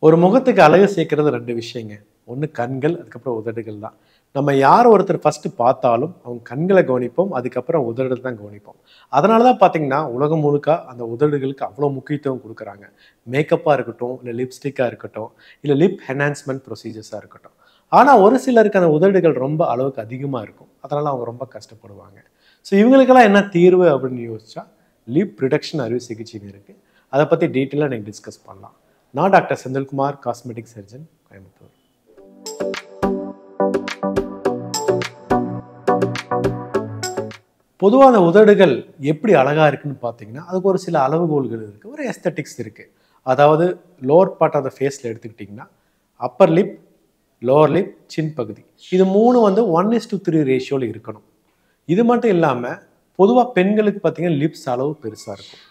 ஒரு முகத்துக்கு அழகு சேர்க்கறது ரெண்டு விஷயங்க ஒன்று கண்கள் அதுக்கப்புறம் உதடுகள் தான் நம்ம யார் ஒருத்தர் ஃபஸ்ட்டு பார்த்தாலும் அவங்க கண்களை கவனிப்போம் அதுக்கப்புறம் உதடு தான் கவனிப்போம் அதனால தான் பார்த்தீங்கன்னா உலகம் முழுக்க அந்த உதடுகளுக்கு அவ்வளோ முக்கியத்துவம் கொடுக்குறாங்க மேக்கப்பாக இருக்கட்டும் இல்லை லிப்ஸ்டிக்காக இருக்கட்டும் இல்லை லிப் என்ஹான்ஸ்மெண்ட் ப்ரொசீஜர்ஸாக இருக்கட்டும் ஆனால் ஒரு சிலருக்கு அந்த உதடுகள் ரொம்ப அளவுக்கு அதிகமாக இருக்கும் அதனால் அவங்க ரொம்ப கஷ்டப்படுவாங்க ஸோ இவங்களுக்கெல்லாம் என்ன தீர்வு அப்படின்னு யோசிச்சா லிப் ரிடக்ஷன் அறுவை சிகிச்சைன்னு இருக்குது அதை பற்றி டீட்டெயிலாக நீங்கள் டிஸ்கஸ் பண்ணலாம் நான் doctor Senthilkumar cosmetic surgeon Coimbatore பொதுவாக அந்த உதடுகள் எப்படி அழகாக இருக்குன்னு பார்த்தீங்கன்னா அதுக்கு ஒரு சில அளவுகோல்கள் இருக்குது ஒரு எஸ்தட்டிக்ஸ் இருக்குது அதாவது லோவர் பார்ட் ஆஃப் த ஃபேஸில் எடுத்துக்கிட்டிங்கன்னா upper lip lower lip chin பகுதி இது மூணு வந்து ஒன் இஸ் டு த்ரீ ரேஷியோவில் இருக்கணும் இது மட்டும் இல்லாமல் பொதுவாக பெண்களுக்கு பார்த்தீங்கன்னா லிப்ஸ் அளவு பெருசாக இருக்கும்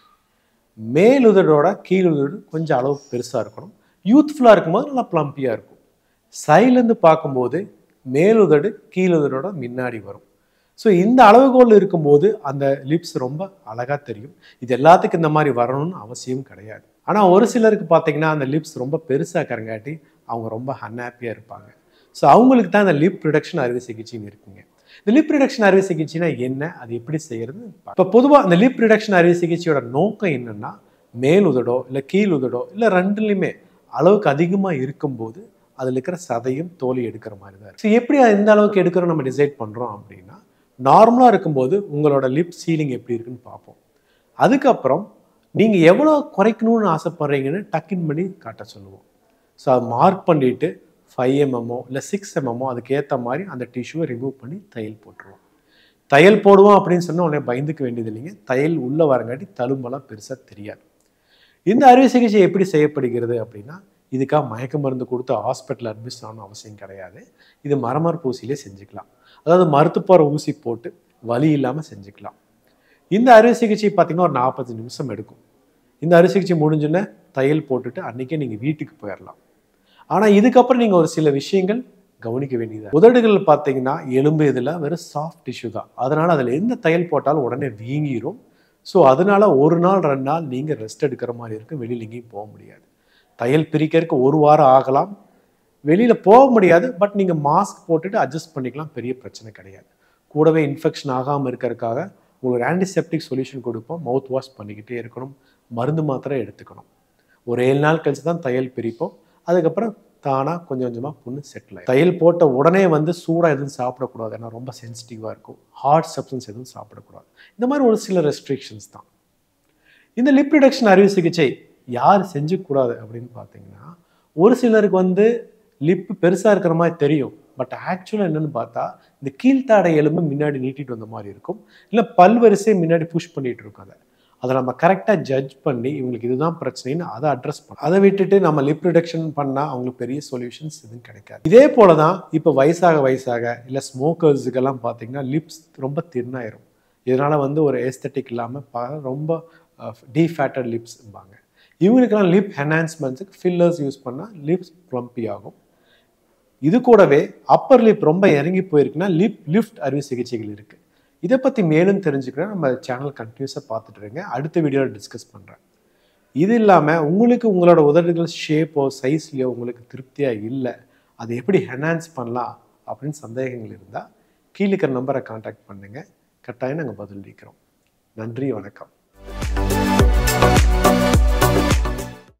மேல் உதடோட கீழ் உதடு கொஞ்சம் அளவு பெருசாக இருக்கணும் யூத்ஃபுல்லாக இருக்கும்போது நல்லா ப்ளம்பியாக இருக்கும் சைட்லேருந்து பார்க்கும்போது மேல் உதடு கீழ் உதடோட முன்னாடி வரும் ஸோ இந்த அளவுகோல் இருக்கும்போது அந்த லிப்ஸ் ரொம்ப அழகாக தெரியும் இது எல்லாத்துக்கும் இந்த மாதிரி வரணும்னு அவசியம் கிடையாது ஆனால் ஒரு சிலருக்கு பார்த்தீங்கன்னா அந்த லிப்ஸ் ரொம்ப பெருசாக கரங்காட்டி அவங்க ரொம்ப அன்ஹாப்பியாக இருப்பாங்க ஸோ அவங்களுக்கு தான் இந்த லிப் ரிடக்ஷன் அறுவை சிகிச்சைன்னு இருக்குங்க இந்த லிப் ரிடக்ஷன் அறுவை சிகிச்சைனா என்ன அது எப்படி செய்யறது இப்போ பொதுவாக இந்த லிப் ரிடக்ஷன் அறுவை சிகிச்சையோட நோக்கம் என்னன்னா மேல் உதடோ இல்லை கீழ் உதடோ இல்லை ரெண்டுலையுமே அளவுக்கு அதிகமாக இருக்கும்போது அதில் இருக்கிற சதையும் தோலி எடுக்கிற மாதிரி தான் ஸோ எப்படி எந்த அளவுக்கு எடுக்கிறோம் நம்ம டிசைட் பண்ணுறோம் அப்படின்னா நார்மலாக இருக்கும்போது உங்களோட லிப் சீலிங் எப்படி இருக்குன்னு பார்ப்போம் அதுக்கப்புறம் நீங்கள் எவ்வளோ குறைக்கணும்னு ஆசைப்படுறீங்கன்னு டக்கின் பண்ணி காட்ட சொல்லுவோம் ஸோ அதை மார்க் பண்ணிவிட்டு ஃபைவ் எம்எம்மோ இல்லை சிக்ஸ் எம்எம்மோ அதுக்கு ஏற்ற மாதிரி அந்த டிஷ்யூவை ரிமூவ் பண்ணி தையல் போட்டுருவோம் தையல் போடுவோம் அப்படின்னு சொன்னால் உடனே பயந்துக்க வேண்டியது இல்லைங்க தையல் உள்ளே வரங்காட்டி தழும்பெல்லாம் பெருசாக தெரியாது இந்த அறுவை சிகிச்சை எப்படி செய்யப்படுகிறது அப்படின்னா இதுக்காக மயக்க மருந்து கொடுத்து ஹாஸ்பிட்டல் அட்மிட் ஆகணும் அவசியம் கிடையாது இது மரமர் ஊசியிலே செஞ்சுக்கலாம் அதாவது மருத்து போகிற ஊசி போட்டு வலி இல்லாமல் செஞ்சுக்கலாம் இந்த அறுவை சிகிச்சை பார்த்தீங்கன்னா ஒரு நாற்பது நிமிஷம் எடுக்கும் இந்த அறுவை சிகிச்சை முடிஞ்சோன்னே தையல் போட்டுட்டு அன்றைக்கே நீங்கள் வீட்டுக்கு போயிடலாம் ஆனால் இதுக்கப்புறம் நீங்கள் ஒரு சில விஷயங்கள் கவனிக்க வேண்டியது உதடுகள் பார்த்தீங்கன்னா எலும்பு இதில் வெறும் சாஃப்ட் டிஷ்யூ தான் அதனால் அதில் எந்த தையல் போட்டாலும் உடனே வீங்கிரும் ஸோ அதனால ஒரு நாள் ரெண்டு நாள் நீங்கள் ரெஸ்ட் எடுக்கிற மாதிரி இருக்கும் வெளியில் எங்கேயும் போக முடியாது தையல் பிரிக்கிறதுக்கு ஒரு வாரம் ஆகலாம் வெளியில் போக முடியாது பட் நீங்கள் மாஸ்க் போட்டுட்டு அட்ஜஸ்ட் பண்ணிக்கலாம் பெரிய பிரச்சனை கிடையாது கூடவே இன்ஃபெக்ஷன் ஆகாமல் இருக்கிறதுக்காக உங்களுக்கு ஆன்டிசெப்டிக் சொல்யூஷன் கொடுப்போம் மவுத் வாஷ் பண்ணிக்கிட்டே இருக்கணும் மருந்து மாத்திரை எடுத்துக்கணும் ஒரு ஏழு நாள் கழிச்சு தான் தையல் பிரிப்போம் அதுக்கப்புறம் தானாக கொஞ்சம் கொஞ்சமாக புண்ணு செட்டில் ஆகும் தையல் போட்ட உடனே வந்து சூடாக எதுவும் சாப்பிடக்கூடாது ஏன்னா ரொம்ப சென்சிட்டிவாக இருக்கும் ஹார்ட் சப்ஸ்டன்ஸ் எதுவும் சாப்பிடக்கூடாது இந்த மாதிரி ஒரு சில ரெஸ்ட்ரிக்ஷன்ஸ் தான் இந்த லிப் ரிடக்ஷன் அறுவை சிகிச்சை யார் செஞ்சுக்கூடாது அப்படின்னு பார்த்தீங்கன்னா ஒரு சிலருக்கு வந்து லிப் பெருசாக இருக்கிற மாதிரி தெரியும் பட் ஆக்சுவலாக என்னென்னு பார்த்தா இந்த கீழ்த்தாடை எலும்பு முன்னாடி நீட்டிட்டு வந்த மாதிரி இருக்கும் இல்லை பல்வரிசை முன்னாடி புஷ் பண்ணிட்டு இருக்கும் அதை அதை நம்ம கரெக்டாக ஜட்ஜ் பண்ணி இவங்களுக்கு இதுதான் பிரச்சனைன்னு அதை அட்ரஸ் பண்ண அதை விட்டுட்டு நம்ம லிப் ரிடக்ஷன் பண்ணால் அவங்களுக்கு பெரிய சொல்யூஷன்ஸ் எதுவும் கிடைக்காது இதே போல தான் இப்போ வயசாக வயசாக இல்லை ஸ்மோக்கர்ஸுக்கெல்லாம் பார்த்தீங்கன்னா லிப்ஸ் ரொம்ப தின்னாயிரும் இதனால் வந்து ஒரு ஏஸ்தட்டிக் இல்லாமல் ப ரொம்ப டீஃபேட்டட் லிப்ஸ்பாங்க இவங்களுக்கெல்லாம் லிப் என்ஹான்ஸ்மெண்ட்ஸுக்கு ஃபில்லர்ஸ் யூஸ் பண்ணால் லிப்ஸ் ப்ளம்பி ஆகும் இது கூடவே அப்பர் லிப் ரொம்ப இறங்கி போயிருக்குன்னா லிப் லிஃப்ட் அறுவை சிகிச்சைகள் இருக்குது இதை பற்றி மேலும் தெரிஞ்சுக்கிறேன் நம்ம சேனல் கண்டினியூஸாக பார்த்துட்டு இருங்க அடுத்த வீடியோவில் டிஸ்கஸ் பண்ணுறேன் இது இல்லாமல் உங்களுக்கு உங்களோட உதடுகள் ஷேப்போ சைஸ்லையோ உங்களுக்கு திருப்தியாக இல்லை அதை எப்படி என்ஹான்ஸ் பண்ணலாம் அப்படின்னு சந்தேகங்கள் இருந்தால் கீழே இருக்கிற நம்பரை காண்டாக்ட் பண்ணுங்கள் கட்டாயம் நாங்கள் பதிலளிக்கிறோம் நன்றி வணக்கம்